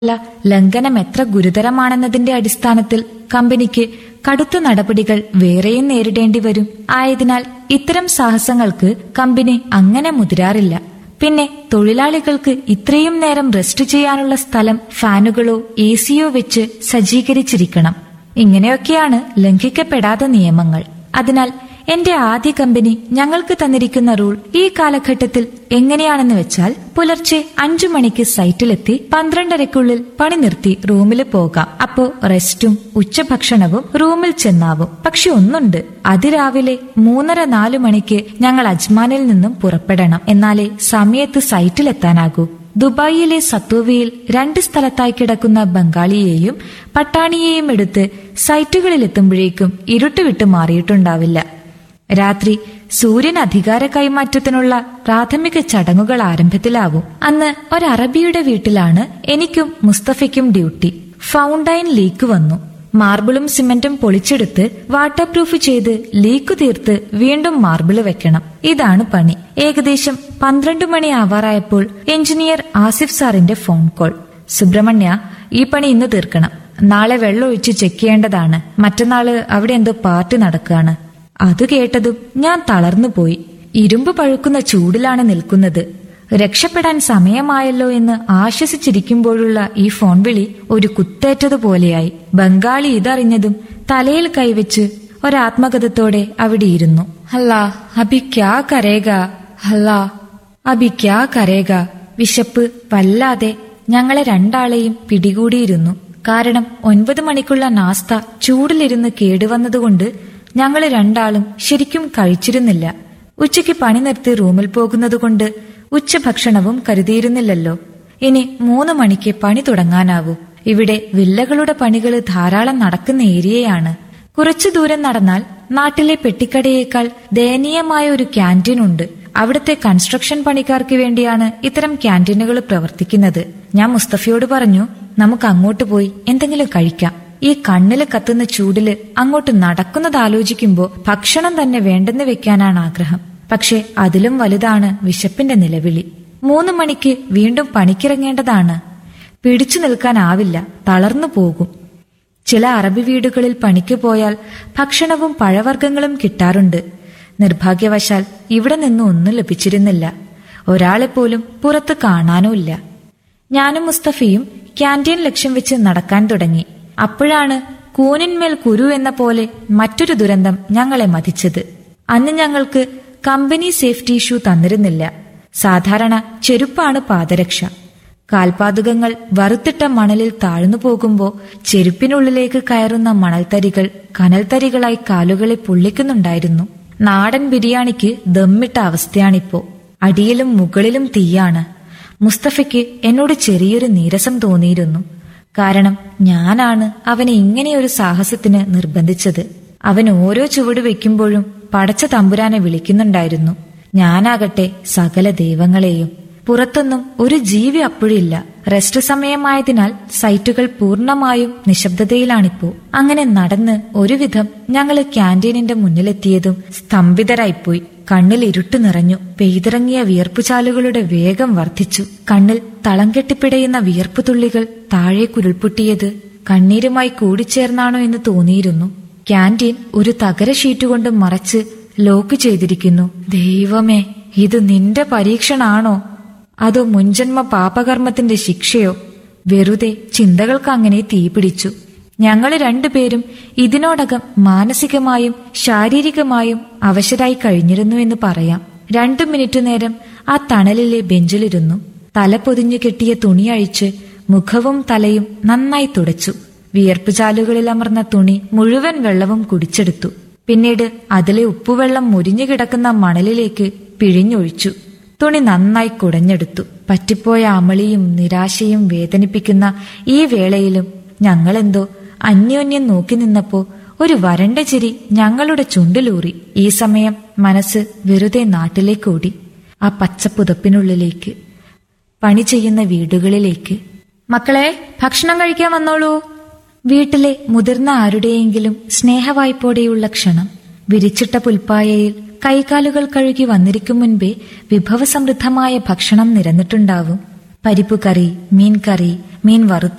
ല ലംഘനം എത്ര ഗുരുതരമാണെന്നതിന്റെ അടിസ്ഥാനത്തിൽ കമ്പനിക്ക് കടുത്ത നടപടികൾ വേറെയും നേരിടേണ്ടി വരും ആയതിനാൽ ഇത്തരം സാഹസങ്ങൾക്ക് കമ്പനി അങ്ങനെ മുതിരാറില്ല പിന്നെ തൊഴിലാളികൾക്ക് ഇത്രയും നേരം റെസ്റ്റ് ചെയ്യാനുള്ള സ്ഥലം ഫാനുകളോ എ സിയോ വെച്ച് സജ്ജീകരിച്ചിരിക്കണം ഇങ്ങനെയൊക്കെയാണ് ലംഘിക്കപ്പെടാത്ത നിയമങ്ങൾ അതിനാൽ എന്റെ ആദ്യ കമ്പനി ഞങ്ങൾക്ക് തന്നിരിക്കുന്ന റൂൾ ഈ കാലഘട്ടത്തിൽ എങ്ങനെയാണെന്ന് വെച്ചാൽ പുലർച്ചെ അഞ്ചു മണിക്ക് സൈറ്റിലെത്തി പന്ത്രണ്ടരയ്ക്കുള്ളിൽ പണി നിർത്തി റൂമിൽ പോകാം അപ്പോ റെസ്റ്റും ഉച്ചഭക്ഷണവും റൂമിൽ ചെന്നാവും പക്ഷെ ഒന്നുണ്ട് അതിരാവിലെ മൂന്നര നാലു മണിക്ക് ഞങ്ങൾ അജ്മാനിൽ നിന്നും പുറപ്പെടണം എന്നാലേ സമയത്ത് സൈറ്റിലെത്താനാകൂ ദുബായിലെ സത്വവിയിൽ രണ്ട് സ്ഥലത്തായി കിടക്കുന്ന ബംഗാളിയെയും പട്ടാണിയെയും എടുത്ത് സൈറ്റുകളിലെത്തുമ്പോഴേക്കും ഇരുട്ട് വിട്ട് മാറിയിട്ടുണ്ടാവില്ല രാത്രി സൂര്യൻ അധികാര കൈമാറ്റത്തിനുള്ള പ്രാഥമിക ചടങ്ങുകൾ ആരംഭത്തിലാവും അന്ന് ഒരറബിയുടെ വീട്ടിലാണ് എനിക്കും മുസ്തഫയ്ക്കും ഡ്യൂട്ടി ഫൗണ്ടൈൻ ലീക്ക് വന്നു മാർബിളും സിമന്റും പൊളിച്ചെടുത്ത് വാട്ടർ പ്രൂഫ് ചെയ്ത് ലീക്ക് തീർത്ത് വീണ്ടും മാർബിള് വെക്കണം ഇതാണ് പണി ഏകദേശം പന്ത്രണ്ട് മണി ആവാറായപ്പോൾ എഞ്ചിനീയർ ആസിഫ് സാറിന്റെ ഫോൺ കോൾ സുബ്രഹ്മണ്യ ഈ പണി ഇന്ന് തീർക്കണം നാളെ വെള്ളം ഒഴിച്ച് ചെക്ക് ചെയ്യേണ്ടതാണ് മറ്റന്നാള് അവിടെ എന്തോ പാർട്ടി നടക്കുകയാണ് അത് കേട്ടതും ഞാൻ തളർന്നുപോയി ഇരുമ്പ് പഴുക്കുന്ന ചൂടിലാണ് നിൽക്കുന്നത് രക്ഷപ്പെടാൻ സമയമായല്ലോ എന്ന് ആശ്വസിച്ചിരിക്കുമ്പോഴുള്ള ഈ ഫോൺ വിളി ഒരു കുത്തേറ്റതുപോലെയായി ബംഗാളി ഇതറിഞ്ഞതും തലയിൽ കൈവച്ച് ഒരാത്മകഥത്തോടെ അവിടെ ഇരുന്നു ഹല്ലാ അഭി ക്യാ കരേഗ ഹല്ലാ അഭി ക്യാ കരേഗ വിശപ്പ് വല്ലാതെ ഞങ്ങളെ രണ്ടാളെയും പിടികൂടിയിരുന്നു കാരണം ഒൻപത് മണിക്കുള്ള നാസ്ത ചൂടിലിരുന്ന് കേടുവന്നതുകൊണ്ട് ഞങ്ങൾ രണ്ടാളും ശരിക്കും കഴിച്ചിരുന്നില്ല ഉച്ചയ്ക്ക് പണി നിർത്തി റൂമിൽ പോകുന്നതുകൊണ്ട് ഉച്ചഭക്ഷണവും കരുതിയിരുന്നില്ലല്ലോ ഇനി മൂന്ന് മണിക്ക് പണി തുടങ്ങാനാവൂ ഇവിടെ വില്ലകളുടെ പണികൾ ധാരാളം നടക്കുന്ന ഏരിയയാണ് കുറച്ചു ദൂരം നടന്നാൽ നാട്ടിലെ പെട്ടിക്കടയേക്കാൾ ദയനീയമായ ഒരു ക്യാൻറ്റീൻ ഉണ്ട് അവിടുത്തെ കൺസ്ട്രക്ഷൻ പണിക്കാർക്ക് വേണ്ടിയാണ് ഇത്തരം ക്യാൻറ്റീനുകൾ പ്രവർത്തിക്കുന്നത് ഞാൻ മുസ്തഫയോട് പറഞ്ഞു നമുക്ക് അങ്ങോട്ട് പോയി എന്തെങ്കിലും കഴിക്കാം ഈ കണ്ണില് കത്തുന്ന ചൂടില് അങ്ങോട്ട് നടക്കുന്നത് ആലോചിക്കുമ്പോ ഭക്ഷണം തന്നെ വേണ്ടെന്ന് വെക്കാനാണ് ആഗ്രഹം പക്ഷെ അതിലും വലുതാണ് വിശപ്പിന്റെ നിലവിളി മൂന്ന് മണിക്ക് വീണ്ടും പണിക്കിറങ്ങേണ്ടതാണ് പിടിച്ചു നിൽക്കാനാവില്ല തളർന്നു പോകും ചില അറബി വീടുകളിൽ പണിക്ക് പോയാൽ ഭക്ഷണവും പഴവർഗ്ഗങ്ങളും കിട്ടാറുണ്ട് നിർഭാഗ്യവശാൽ ഇവിടെ നിന്നും ഒന്നും ലഭിച്ചിരുന്നില്ല ഒരാളെപ്പോലും പുറത്ത് കാണാനുമില്ല ഞാനും മുസ്തഫയും ക്യാൻറ്റീൻ ലക്ഷ്യം വെച്ച് നടക്കാൻ തുടങ്ങി അപ്പോഴാണ് കൂനിന്മേൽ കുരു എന്ന പോലെ മറ്റൊരു ദുരന്തം ഞങ്ങളെ മതിച്ചത് അന്ന് ഞങ്ങൾക്ക് കമ്പനി സേഫ്റ്റി ഷൂ തന്നിരുന്നില്ല സാധാരണ ചെരുപ്പാണ് പാദരക്ഷ കാൽപാതുകങ്ങൾ വറുത്തിട്ട മണലിൽ താഴ്ന്നു പോകുമ്പോ ചെരുപ്പിനുള്ളിലേക്ക് കയറുന്ന മണൽത്തരികൾ കനൽത്തരികളായി കാലുകളെ പൊള്ളിക്കുന്നുണ്ടായിരുന്നു നാടൻ ബിരിയാണിക്ക് ദമ്മിട്ട അവസ്ഥയാണിപ്പോ അടിയിലും മുകളിലും തീയാണ് മുസ്തഫയ്ക്ക് എന്നോട് ചെറിയൊരു നീരസം തോന്നിയിരുന്നു കാരണം ഞാനാണ് അവനെ ഇങ്ങനെയൊരു സാഹസത്തിന് നിർബന്ധിച്ചത് അവൻ ഓരോ ചുവട് വെക്കുമ്പോഴും പടച്ച തമ്പുരാനെ വിളിക്കുന്നുണ്ടായിരുന്നു ഞാനാകട്ടെ സകല ദൈവങ്ങളെയും പുറത്തൊന്നും ഒരു ജീവി അപ്പോഴില്ല റെസ്റ്റ് സമയമായതിനാൽ സൈറ്റുകൾ പൂർണ്ണമായും നിശബ്ദതയിലാണിപ്പോ അങ്ങനെ നടന്ന് ഒരുവിധം ഞങ്ങള് ക്യാന്റീനിന്റെ മുന്നിലെത്തിയതും സ്തംഭിതരായിപ്പോയി കണ്ണിൽ ഇരുട്ട് നിറഞ്ഞു പെയ്തിറങ്ങിയ വിയർപ്പുചാലുകളുടെ വേഗം വർദ്ധിച്ചു കണ്ണിൽ തളം കെട്ടിപ്പിടയുന്ന വിയർപ്പുതുള്ളികൾ താഴെ കുരുൾപൊട്ടിയത് കണ്ണീരുമായി കൂടിച്ചേർന്നാണോ എന്ന് തോന്നിയിരുന്നു ക്യാന്റീൻ ഒരു തകര ഷീറ്റ് കൊണ്ട് മറച്ച് ലോക്ക് ചെയ്തിരിക്കുന്നു ദൈവമേ ഇത് നിന്റെ പരീക്ഷണാണോ അതോ മുൻജന്മ പാപകർമ്മത്തിന്റെ ശിക്ഷയോ വെറുതെ ചിന്തകൾക്ക് അങ്ങനെ തീപിടിച്ചു ഞങ്ങൾ രണ്ടുപേരും ഇതിനോടകം മാനസികമായും ശാരീരികമായും അവശരായി കഴിഞ്ഞിരുന്നു എന്ന് പറയാം രണ്ടു മിനിറ്റ് നേരം ആ തണലിലെ ബെഞ്ചിലിരുന്നു തല പൊതിഞ്ഞു കെട്ടിയ തുണി അഴിച്ച് മുഖവും തലയും നന്നായി തുടച്ചു വിയർപ്പുചാലുകളിൽ അമർന്ന തുണി മുഴുവൻ വെള്ളവും കുടിച്ചെടുത്തു പിന്നീട് അതിലെ ഉപ്പുവെള്ളം മുരിഞ്ഞു കിടക്കുന്ന മണലിലേക്ക് പിഴിഞ്ഞൊഴിച്ചു തുണി നന്നായി കുടഞ്ഞെടുത്തു പറ്റിപ്പോയ അമളിയും നിരാശയും വേദനിപ്പിക്കുന്ന ഈ വേളയിലും ഞങ്ങളെന്തോ അന്യോന്യം നോക്കി നിന്നപ്പോ ഒരു വരണ്ട ചിരി ഞങ്ങളുടെ ചുണ്ടിലൂറി ഈ സമയം മനസ്സ് വെറുതെ നാട്ടിലേക്ക് ഓടി ആ പച്ചപ്പുതപ്പിനുള്ളിലേക്ക് പണി ചെയ്യുന്ന വീടുകളിലേക്ക് മക്കളെ ഭക്ഷണം കഴിക്കാൻ വന്നോളൂ വീട്ടിലെ മുതിർന്ന ആരുടെയെങ്കിലും സ്നേഹവായ്പോടെയുള്ള ക്ഷണം വിരിച്ചിട്ട പുൽപ്പായയിൽ കൈകാലുകൾ കഴുകി വന്നിരിക്കും മുൻപേ വിഭവസമൃദ്ധമായ ഭക്ഷണം നിരന്നിട്ടുണ്ടാവും പരിപ്പ് കറി മീൻ കറി മീൻ വറുത്ത